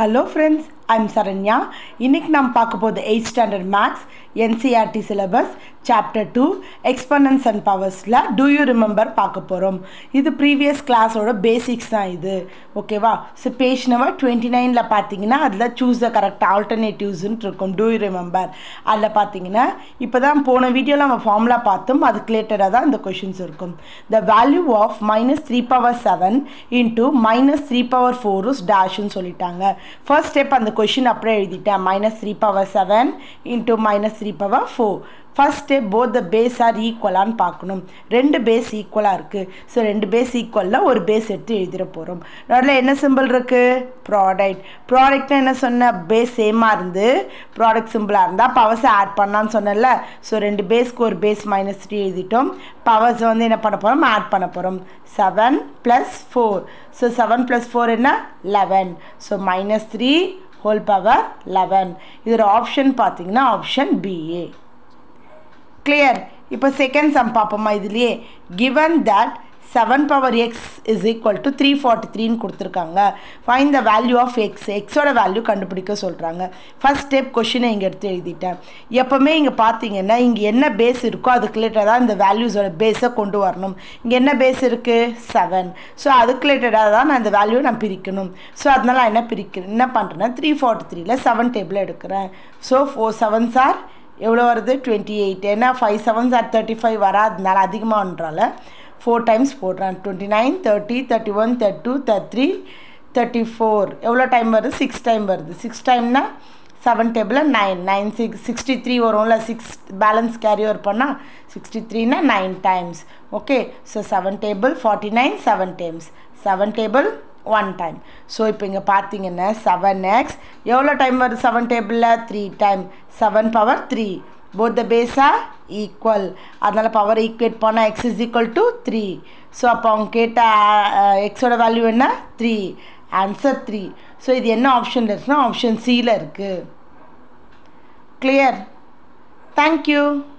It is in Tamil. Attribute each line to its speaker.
Speaker 1: ஹலோ ஃப்ரெண்ட்ஸ் ஐம் சரண்யா இன்னைக்கு நாம் பார்க்க போகுது eight standard maths NCERT syllabus chapter two exponents and பவர்ஸில் டூ யூ ரிமெம்பர் பார்க்க போகிறோம் இது ப்ரீவியஸ் கிளாஸோட பேசிக்ஸ் தான் இது ஓகேவா ஸோ பேஜ் நம்பர் டுவெண்ட்டி நைனில் பார்த்தீங்கன்னா அதில் சூஸ் த கரெக்ட் ஆல்டர்னேட்டிவ்ஸ்னு இருக்கும் டூ யூ ரிமெம்பர் அதில் பார்த்தீங்கன்னா இப்போ தான் போன வீடியோவில் நம்ம ஃபார்முலா பார்த்தோம் அதுக்கு ரிலேட்டடாக தான் இந்த கொஷின்ஸ் இருக்கும் the value of minus three power seven into minus three power four டேஷ்னு சொல்லிட்டாங்க ஃபர்ஸ்ட் ஸ்டெப் அந்த கொஷின் அப்படியே எழுதிட்டேன் minus three power seven into minus three power four first step both the base are ஈக்குவலான்னு பார்க்கணும் ரெண்டு பேஸ் ஈக்குவலாக இருக்குது ஸோ ரெண்டு பேஸ் ஈக்குவலில் ஒரு பேஸ் எடுத்து எழுதிட போகிறோம் அதில் என்ன சிம்பிள் இருக்குது ப்ராடக்ட் ப்ராடக்ட்னா என்ன சொன்ன பேஸ் சேமாக இருந்து ப்ராடக்ட் சிம்பிளாக இருந்தால் பவர்ஸை ஆட் பண்ணான்னு சொன்னேன்ல ஸோ ரெண்டு பேஸ்க்கு ஒரு பேஸ் மைனஸ் த்ரீ எழுதிட்டோம் பவர்ஸ் வந்து என்ன பண்ண போகிறோம் ஆட் பண்ண போகிறோம் seven plus four so seven plus four என்ன eleven so minus three whole power eleven இதோட ஆப்ஷன் பார்த்தீங்கன்னா ஆப்ஷன் பிஏ கிளியர் இப்போ செகண்ட் சம் பார்ப்போமா இதுலேயே given that seven power x is equal to three forty த்ரீன்னு கொடுத்துருக்காங்க find the value of x எக்ஸோட வேல்யூ கண்டுபிடிக்க சொல்கிறாங்க ஃபஸ்ட் ஸ்டெப் கொஷினை இங்கே எடுத்து எழுதிட்டேன் எப்போவுமே இங்கே பார்த்தீங்கன்னா இங்கே என்ன பேஸ் இருக்கோ அதுக்கு ரிலேட்டடாக இந்த வேல்யூஸோட பேஸை கொண்டு வரணும் இங்கே என்ன பேஸ் இருக்குது செவன் ஸோ அதுக்கு ரிலேட்டடாக தான் நான் இந்த வேல்யூவை நான் பிரிக்கணும் ஸோ அதனால் நான் என்ன பிரிக்கிறேன் என்ன பண்ணுறேன்னா த்ரீ ஃபார்ட்டி த்ரீல செவன் டேபிள் எடுக்கிறேன் ஸோ ஃபோர் செவன்ஸ் ஆர் எவ்வளோ வருது டுவெண்ட்டி எயிட் ஏன்னா five sevens are thirty five வராதனால அதிகமாகன்றால ஃபோர் டைம்ஸ் போடுறேன் twenty nine thirty thirty one thirty two thirty three thirty four எவ்வளோ டைம் வருது சிக்ஸ் டைம் வருது சிக்ஸ் டைம்னா செவன் டேபிளில் nine nine six sixty three வரும்ல சிக்ஸ் பேலன்ஸ் கேரி ஓவர் பண்ணால் சிக்ஸ்டி த்ரீனா nine times okay so seven table forty nine seven times seven table one time so இப்போ இங்கே பார்த்தீங்கன்னா செவன் எக்ஸ் எவ்வளோ டைம் வருது செவன் டேபிளில் three time seven power three both the பேஸா ஈக்குவல் அதனால் பவர் ஈக்குவேட் பண்ணால் x is equal to three so அப்போ அவங்க கேட்ட எக்ஸோட வேல்யூ என்ன த்ரீ ஆன்சர் த்ரீ ஸோ இது என்ன ஆப்ஷனில் இருக்குன்னா ஆப்ஷன் சியில் இருக்குது கிளியர் தேங்க்யூ